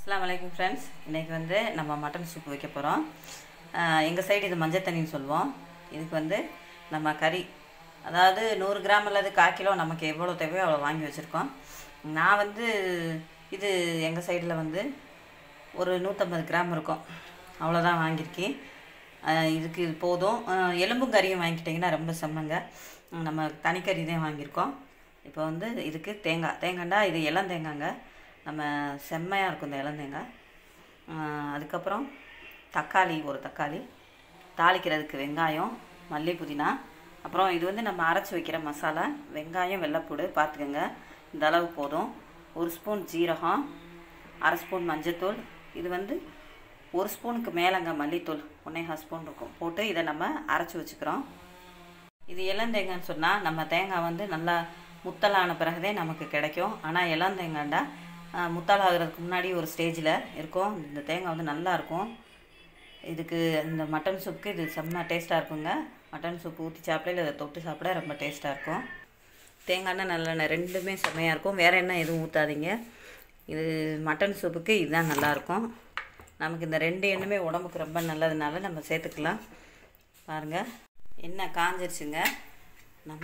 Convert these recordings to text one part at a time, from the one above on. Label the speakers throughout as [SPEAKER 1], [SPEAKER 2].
[SPEAKER 1] அஸ்ஸலாமு அலைக்கும் ஃப்ரெண்ட்ஸ் இன்றைக்கி வந்து நம்ம மட்டன் சூப் வைக்க போகிறோம் எங்கள் சைடு இது மஞ்சள் தண்ணின்னு சொல்லுவோம் இதுக்கு வந்து நம்ம கறி அதாவது நூறு கிராம் அல்லது கால் கிலோ நமக்கு எவ்வளோ தேவையோ அவ்வளோ வாங்கி வச்சுருக்கோம் நான் வந்து இது எங்கள் சைடில் வந்து ஒரு நூற்றம்பது கிராம் இருக்கும் அவ்வளோதான் வாங்கியிருக்கேன் அஹ் இதுக்கு இது போதும் அஹ் எலும்பும் கறியும் வாங்கிக்கிட்டிங்கன்னா ரொம்ப செம்மங்க உம் நம்ம தனிக்கறி தான் வாங்கியிருக்கோம் இப்போ வந்து இதுக்கு தேங்காய் தேங்காய்டா இது இளம் தேங்காய்ங்க நம்ம செம்மையாக இருக்கும் இந்த இளம் தேங்காய் அஹ் அதுக்கப்புறம் தக்காளி ஒரு தக்காளி தாளிக்கிறதுக்கு வெங்காயம் மல்லி புதினா அப்புறம் இது வந்து நம்ம அரைச்சி வைக்கிற மசாலா வெங்காயம் வெள்ளைப்பூடு பார்த்துக்கோங்க இந்த அளவு போதும் ஒரு ஸ்பூன் ஜீரகம் அரை ஸ்பூன் மஞ்சத்தூள் இது வந்து ஒரு ஸ்பூனுக்கு மேலேங்க மல்லித்தூள் ஒன்றேகால் ஸ்பூன் இருக்கும் போட்டு இதை நம்ம அரைச்சி வச்சுக்கிறோம் இது இளந்தேங்காய்னு சொன்னால் நம்ம தேங்காய் வந்து நல்லா முத்தலான பிறகுதே நமக்கு கிடைக்கும் ஆனால் இளந்தேங்காய்டா ஆஹ், முத்தல் ஆகுறதுக்கு முன்னாடி ஒரு ஸ்டேஜில் இருக்கும் இந்த தேங்காய் வந்து நல்லா இருக்கும் இதுக்கு இந்த மட்டன் சூப்புக்கு இது செம்ம டேஸ்ட்டாக இருக்குங்க மட்டன் சூப் ஊற்றி சாப்பிட இல்லை இதை தொட்டு சாப்பிட ரொம்ப டேஸ்ட்டாக இருக்கும் தேங்காய் எண்ணெய் நல்லெண்ணெய் ரெண்டுமே செம்மையாக இருக்கும் வேறு எண்ணெய் எதுவும் ஊற்றாதீங்க இது மட்டன் சூப்புக்கு இதுதான் நல்லாயிருக்கும் நமக்கு இந்த ரெண்டு எண்ணெயுமே உடம்புக்கு ரொம்ப நல்லதுனால நம்ம சேர்த்துக்கலாம் பாருங்கள் எண்ணெய் காஞ்சிருச்சுங்க நம்ம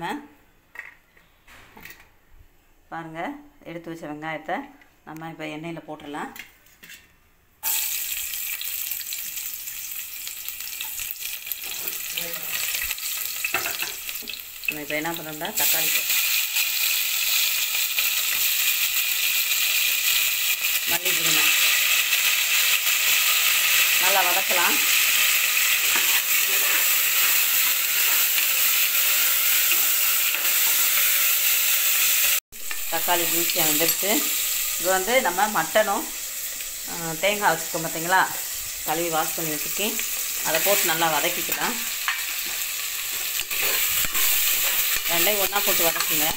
[SPEAKER 1] பாருங்கள் எடுத்து வச்ச வெங்காயத்தை நம்ம இப்போ எண்ணெயில் போட்டுடலாம் நம்ம இப்போ என்ன பண்ணோம்னா தக்காளி போட்டோம் மல்லி புதினா நல்லா வதக்கலாம் தக்காளி ஜூஸியாக வந்துடுச்சு இது வந்து நம்ம மட்டனும் ஆ, தேங்காய் வச்சுருக்கோம் பார்த்தீங்களா கழுவி வாஷ் பண்ணி வச்சுருக்கேன் அதை போட்டு நல்லா வதக்கிக்கலாம் ரெண்டையும் ஒன்றா போட்டு வதக்குங்க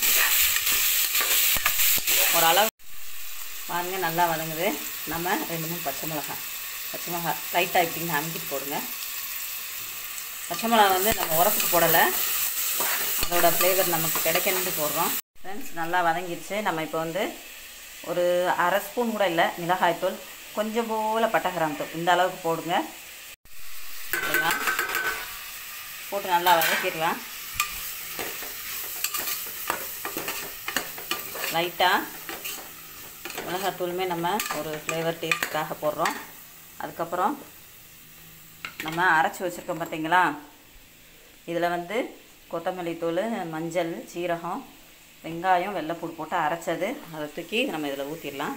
[SPEAKER 1] ஒரு அளவு பாருங்க நல்லா வதங்குது நம்ம ரெண்டு மூணு பச்சை மிளகாய் பச்சை மிளகாய் லைட்டாக இப்படின்னு அமுக்கிட்டு போடுங்க பச்சை மிளகாய் வந்து நம்ம உரப்புக்கு போடலை அதோட ஃப்ளேவர் நமக்கு கிடைக்கணும்னு போடுறோம் ஃப்ரெண்ட்ஸ் நல்லா வதங்கிருச்சு நம்ம இப்போ வந்து ஒரு அரை ஸ்பூன் கூட இல்லை மிளகாய்த்தூள் கொஞ்சம் போல் பட்டை தூள் இந்த அளவுக்கு போடுங்க சரிங்களா? போட்டு நல்லா வதக்கிடலாம் லைட்டாக மிளகாத்தூளுமே நம்ம ஒரு ஃப்ளேவர் டேஸ்ட்டுக்காக போடுறோம் அதுக்கப்புறம் நம்ம அரைச்சி வச்சுருக்கோம் பார்த்தீங்களா இதில் வந்து கொத்தமல்லி தூள் மஞ்சள் சீரகம் வெங்காயம் வெள்ளைப்பூடு போட்டு அரைச்சது அதை தூக்கி நம்ம இதில் ஊற்றிடலாம்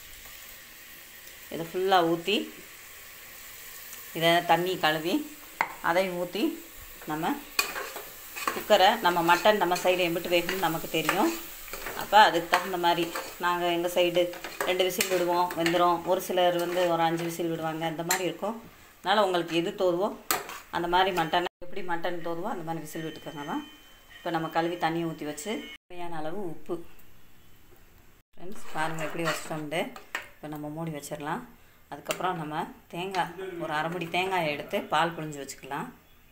[SPEAKER 1] இதை ஃபுல்லாக ஊற்றி இதை தண்ணி கழுவி அதையும் ஊற்றி நம்ம குக்கரை நம்ம மட்டன் நம்ம சைடு எம்பிட்டு வேகணும்னு நமக்கு தெரியும் அப்போ அதுக்கு தகுந்த மாதிரி நாங்கள் எங்கள் சைடு ரெண்டு விசில் விடுவோம் வெந்துடும் ஒரு சிலர் வந்து ஒரு அஞ்சு விசில் விடுவாங்க அந்த மாதிரி இருக்கும் அதனால் உங்களுக்கு எது தோதுவோ அந்த மாதிரி மட்டன் எப்படி மட்டன் தோதுவோ அந்த மாதிரி விசில் விட்டுக்கோங்க இப்போ நம்ம கழுவி தண்ணி ஊற்றி வச்சு தேவையான அளவு உப்பு ஃப்ரெண்ட்ஸ் பாருங்கள் எப்படி வச்சிட்டோம்ட்டு இப்போ நம்ம மூடி வச்சிடலாம் அதுக்கப்புறம் நம்ம தேங்காய் ஒரு அரை முடி தேங்காயை எடுத்து பால் புழிஞ்சு வச்சுக்கலாம்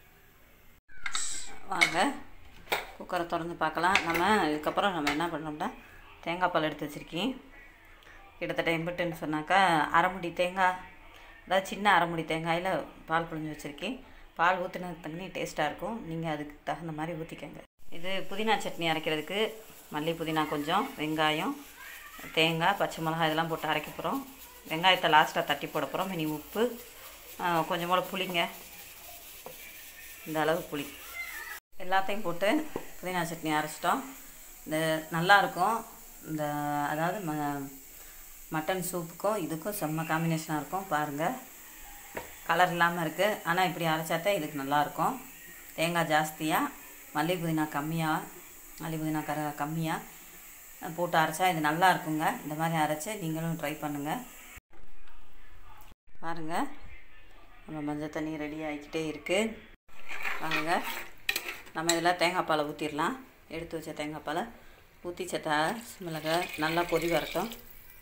[SPEAKER 1] வாங்க குக்கரை திறந்து பார்க்கலாம் நம்ம இதுக்கப்புறம் நம்ம என்ன பண்ணோம்னா தேங்காய் பால் எடுத்து வச்சுருக்கேன் கிட்டத்தட்ட எம்பிட்டுன்னு சொன்னாக்கா அரைமுடி தேங்காய் அதாவது சின்ன அரைமுடி தேங்காயில் பால் புழிஞ்சு வச்சுருக்கேன் பால் ஊற்றின தண்ணி டேஸ்ட்டாக இருக்கும் நீங்கள் அதுக்கு தகுந்த மாதிரி ஊற்றிக்கங்க இது புதினா சட்னி அரைக்கிறதுக்கு மல்லி புதினா கொஞ்சம் வெங்காயம் தேங்காய் பச்சை மிளகாய் இதெல்லாம் போட்டு அரைக்க போகிறோம் வெங்காயத்தை லாஸ்ட்டாக தட்டி போட போகிறோம் மினி உப்பு ஆ, கொஞ்சம் போல் புளிங்க இந்த அளவு புளி எல்லாத்தையும் போட்டு புதினா சட்னி அரைச்சிட்டோம் இந்த நல்லாயிருக்கும் இந்த அதாவது ம மட்டன் சூப்புக்கும் இதுக்கும் செம்ம காம்பினேஷனாக இருக்கும் பாருங்கள் கலர் இல்லாமல் இருக்குது ஆனால் இப்படி அரைச்சாத்தான் இதுக்கு நல்லாயிருக்கும் தேங்காய் ஜாஸ்தியாக மல்லி புதினா கம்மியாக மல்லி புதினா கர கம்மியாக போட்டு அரைச்சா இது நல்லா இருக்குங்க இந்த மாதிரி அரைச்சி நீங்களும் ட்ரை பண்ணுங்கள் பாருங்கள் நம்ம மஞ்சள் தண்ணி ரெடி ஆகிக்கிட்டே இருக்குது பாருங்கள் நம்ம இதில் தேங்காய் பாலை ஊற்றிடலாம் எடுத்து வச்ச தேங்காய் பாலை ஊற்றி சத்தா மிளகா நல்லா கொதி வரட்டும்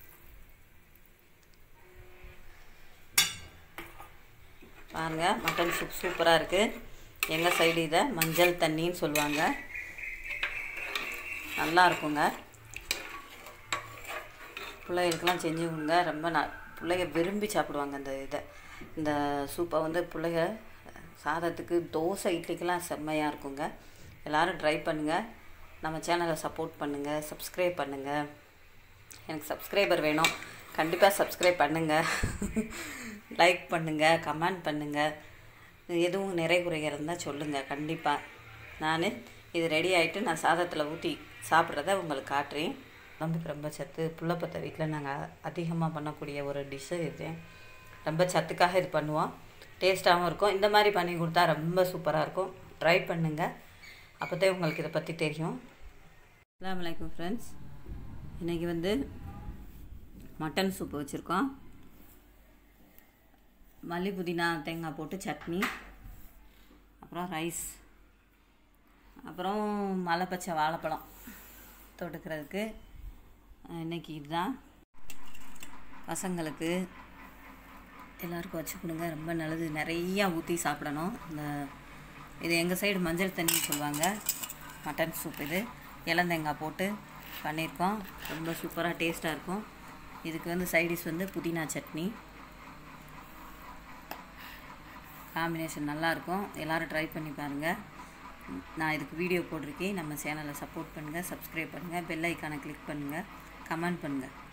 [SPEAKER 1] பாருங்கள் மட்டன் சூப் சூப்பராக இருக்குது எங்கள் சைடு இதை மஞ்சள் தண்ணின்னு சொல்லுவாங்க நல்லா இருக்குங்க பிள்ளைகளுக்கெல்லாம் செஞ்சு கொடுங்க ரொம்ப ந பிள்ளைங்க விரும்பி சாப்பிடுவாங்க இந்த இதை இந்த சூப்பை வந்து பிள்ளைங்க சாதத்துக்கு தோசை இட்லிக்கெல்லாம் செம்மையாக இருக்குங்க எல்லோரும் ட்ரை பண்ணுங்கள் நம்ம சேனலை சப்போர்ட் பண்ணுங்கள் சப்ஸ்கிரைப் பண்ணுங்கள் எனக்கு சப்ஸ்கிரைபர் வேணும் கண்டிப்பாக சப்ஸ்கிரைப் பண்ணுங்கள் லைக் பண்ணுங்கள் கமெண்ட் பண்ணுங்கள் எதுவும் நிறை குறைகள் இருந்தால் சொல்லுங்கள் கண்டிப்பாக நான் இது ரெடி ஆகிட்டு நான் சாதத்தில் ஊற்றி சாப்பிட்றத உங்களுக்கு காட்டுறேன் உடம்புக்கு ரொம்ப சத்து புள்ளப்பத்த வீட்டில் நாங்கள் அதிகமாக பண்ணக்கூடிய ஒரு டிஷ்ஷு இது ரொம்ப சத்துக்காக இது பண்ணுவோம் டேஸ்ட்டாகவும் இருக்கும் இந்த மாதிரி பண்ணி கொடுத்தா ரொம்ப சூப்பராக இருக்கும் ட்ரை பண்ணுங்கள் அப்போ தான் உங்களுக்கு இதை பற்றி தெரியும் அஸ்லாம் வலைக்கம் ஃப்ரெண்ட்ஸ் இன்றைக்கி வந்து மட்டன் சூப்பு வச்சுருக்கோம் மல்லி புதினா தேங்காய் போட்டு சட்னி அப்புறம் ரைஸ் அப்புறம் மலை பச்சை வாழைப்பழம் தொட்டுக்கிறதுக்கு இன்றைக்கி இதுதான் பசங்களுக்கு எல்லாருக்கும் வச்சு கொடுங்க ரொம்ப நல்லது நிறையா ஊற்றி சாப்பிடணும் இந்த இது எங்கள் சைடு மஞ்சள் தண்ணி சொல்லுவாங்க மட்டன் சூப் இது இளந்தேங்காய் போட்டு பண்ணியிருக்கோம் ரொம்ப சூப்பராக டேஸ்ட்டாக இருக்கும் இதுக்கு வந்து சைடிஷ் வந்து புதினா சட்னி காம்பினேஷன் நல்லாயிருக்கும் எல்லோரும் ட்ரை பண்ணி பாருங்கள் நான் இதுக்கு வீடியோ போட்டிருக்கேன் நம்ம சேனலை சப்போர்ட் பண்ணுங்கள் சப்ஸ்கிரைப் பண்ணுங்கள் பெல் ஐக்கானை கிளிக் பண்ணுங்கள் கமெண்ட் பண்ணுங்கள்